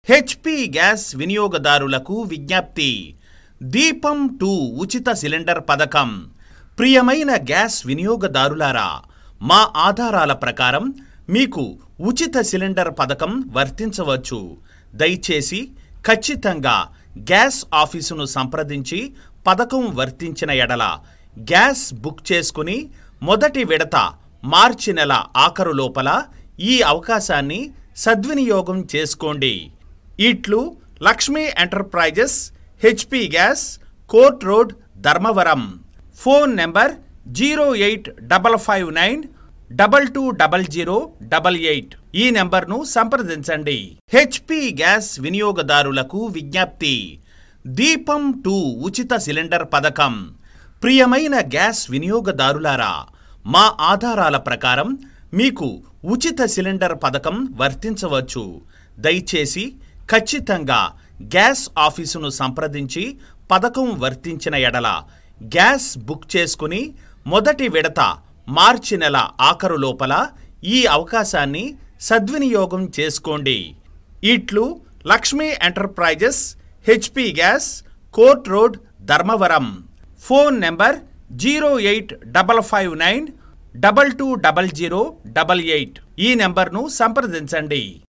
HP gas వినియోగదారులకు విజ్ఞప్తి దీపం టూ ఉచిత సిలిండర్ పథకం ప్రియమైన గ్యాస్ వినియోగదారులారా మా ఆధారాల ప్రకారం మీకు ఉచిత సిలిండర్ పథకం వర్తించవచ్చు దయచేసి ఖచ్చితంగా గ్యాస్ ఆఫీసును సంప్రదించి పథకం వర్తించిన ఎడల గ్యాస్ బుక్ చేసుకుని మొదటి విడత మార్చి నెల ఆఖరు లోపల ఈ అవకాశాన్ని సద్వినియోగం చేసుకోండి ఇట్లు Lakshmi enterprises HP gas court road Dharmavaram phone number zero eight double five nine double two double zero double eight ఈ నెంబర్ను సంప్రదించండి హెచ్పి గ్యాస్ వినియోగదారులకు విజ్ఞప్తి దీపం టూ ఉచిత సిలిండర్ పథకం ప్రియమైన గ్యాస్ వినియోగదారులారా మా ఆధారాల ప్రకారం మీకు ఉచిత సిలిండర్ పథకం వర్తించవచ్చు దయచేసి ఖచ్చితంగా గ్యాస్ ఆఫీసును సంప్రదించి పథకం వర్తించిన ఎడల గ్యాస్ బుక్ చేసుకుని మొదటి విడత మార్చి నెల ఆఖరు లోపల ఈ అవకాశాన్ని సద్వినియోగం చేసుకోండి ఇట్లు Lakshmi enterprises HP gas court road Dharmavaram phone number zero eight double five nine double two double zero double eight ఈ నెంబర్ను సంప్రదించండి